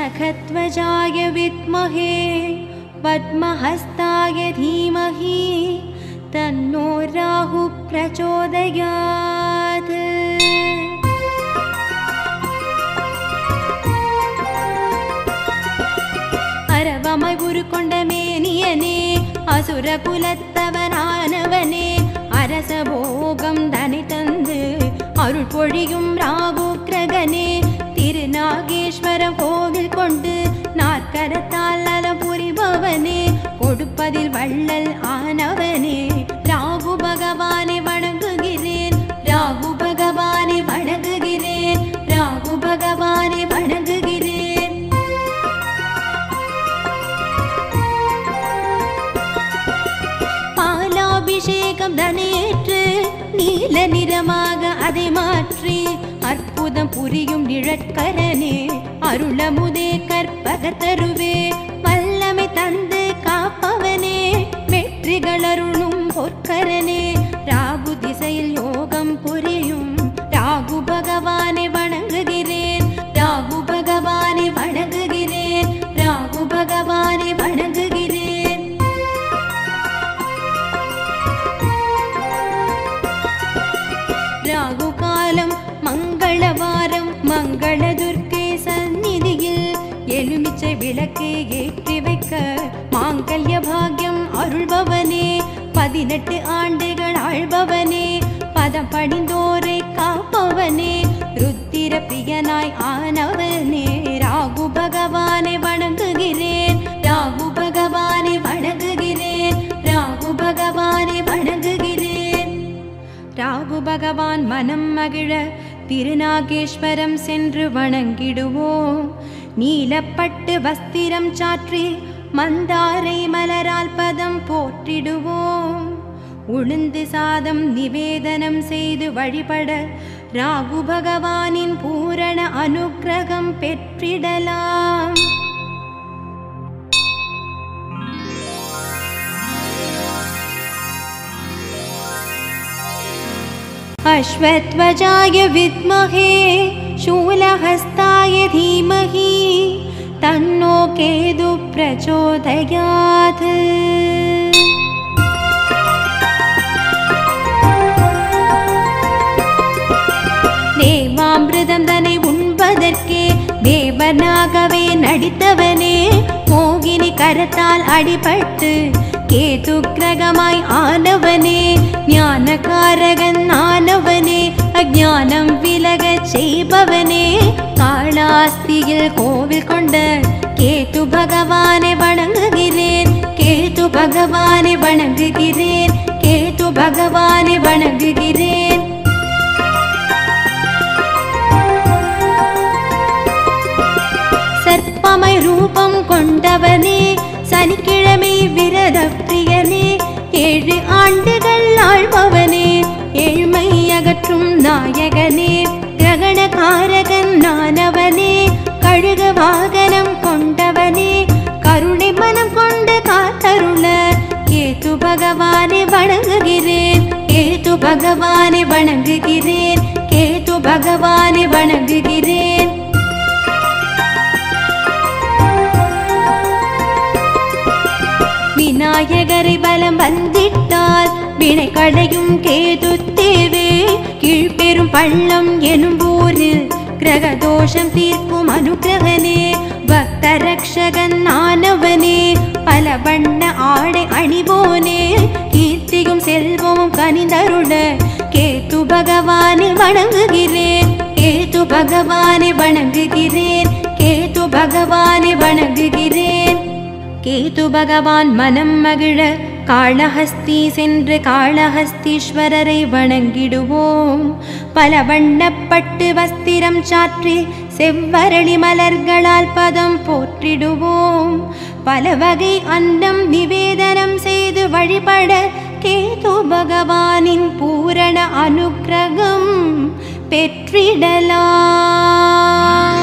नखध्वजाय विद्महे पद्महस्ताय धीमहि तन्नो राहुः प्रचोदयात् அரவமாய் உருக்கொண்ட மேனியனே அசுர குலத்தவனானவனே அரச போகம் தனி தந்து அருள் பொழியும் ராகு கிரகனே திருநாகேஸ்வர கோவில் கொண்டு நாற்கரத்தால் நலம் புரிபவனே கொடுப்பதில் வள்ளல் ஆனவனே ராகு பகவானை வணங்குகிறேன் ராகு பகவானை வணங்குகிறேன் ராகு பகவானை வணங்குகிறேன் பாலாபிஷேகம் தனேற்று நீல நிறமாக அதை மாற்றி அற்புதம் புரியும் நிழற்கரனே அருளமுதே கற்பகத்தருவே வல்லமை தந்து காப்பவனே வெற்றிகள் அருளும் பொற்கரனே ராகு திசையில் யோகம் புரியும் ராகு பகவானை வணங்குகிறேன் ராகு பகவானை வணங்குகிறேன் ராகு பகவானை வணங்குகிறேன் ராகு காலம் மங்களவாரம் மங்கள துர்க்கை சந்நிதியில் எலுமிச்சை விளக்கே ஏற்றி வைக்க மாங்கல்ய பாக்யம் அருள்பவனே பதினெட்டு ஆண்டுகள் ஆழ்பவனே பதம் படிந்தோரை காப்பவனே ருத்திர பிரியனாய் ஆனவனே ராகு பகவானை வணங்குகிறேன் ராகு பகவானை வணங்குகிறேன் ராகு பகவானை வணங்குகிறேன் ராகு பகவான் மனம் மகிழ திருநாகேஸ்வரம் சென்று வணங்கிடுவோம் நீலப்பட்டு வஸ்திரம் சாற்றி மந்தாரை மலரால் பதம் போற்றிடுவோம் உளுந்து சாதம் நிவேதனம் செய்து வழிபட ராகு பகவானின் பூரண அனுக்கிரகம் பெற்றிடலாம் अश्वध्वजाय विद्महे शूलहस्ताय धीमहि तन्नो केतु प्रचोदयात् தேவாமிர்தம் தன்னை உண்பதற்கே தேவனாகவே நடித்தவனே மோகினி கரத்தால் அடிபட்டு கேது கிரகமாய் ஆனவனே ஞானகாரகன் ஆனவனே அஞ்ஞானம் விலகச் செய்பவனே காளாஸ்தியில் கோவில் கொண்ட கேது பகவானை வணங்குகிறேன் கேது பகவானை வணங்குகிறேன் கேது பகவானை வணங்குகிறேன் சர்ப்பமை ரூபம் கொண்டவனே சனிக்கிழமை விரத பிரியனே ஏழு ஆண்டுகள் ஆழ்பவனே ஏழ்மை அகற்றும் நாயகனே கிரகணகாரகன் நானவனே கழுக வாகனம் கொண்டவனே கருணை மனம் கொண்டு காத்தருள கேது பகவானை வணங்குகிறேன் கேது பகவானை வணங்குகிறேன் கேது பகவானை வணங்குகிறேன் விநாயகரை பலம் வந்திட்டால் வினை கடையும் கேது தேவே கீழ்பெரும் பள்ளம் எனும் ஊரில் கிரக தோஷம் தீர்க்கும் அனுகிரகனே பக்த ரக்ஷகன் ஆனவனே பல வண்ண ஆடை அணிவோனே கீர்த்தியும் செல்வமும் கனிந்தருட கேது பகவானை வணங்குகிறேன் கேது பகவானை வணங்குகிறேன் கேது பகவானை வணங்குகிறேன் கேது பகவான் மனம் மகிழ காளஹஸ்தி சென்று காளஹஸ்தீஸ்வரரை வணங்கிடுவோம் பல வண்ணப்பட்டு வஸ்திரம் சாற்றி செவ்வரளி மலர்களால் பதம் போற்றிடுவோம் பல வகை அன்னம் நிவேதனம் செய்து வழிபட கேது பகவானின் பூரண அனுக்கிரகம் பெற்றிடலாம்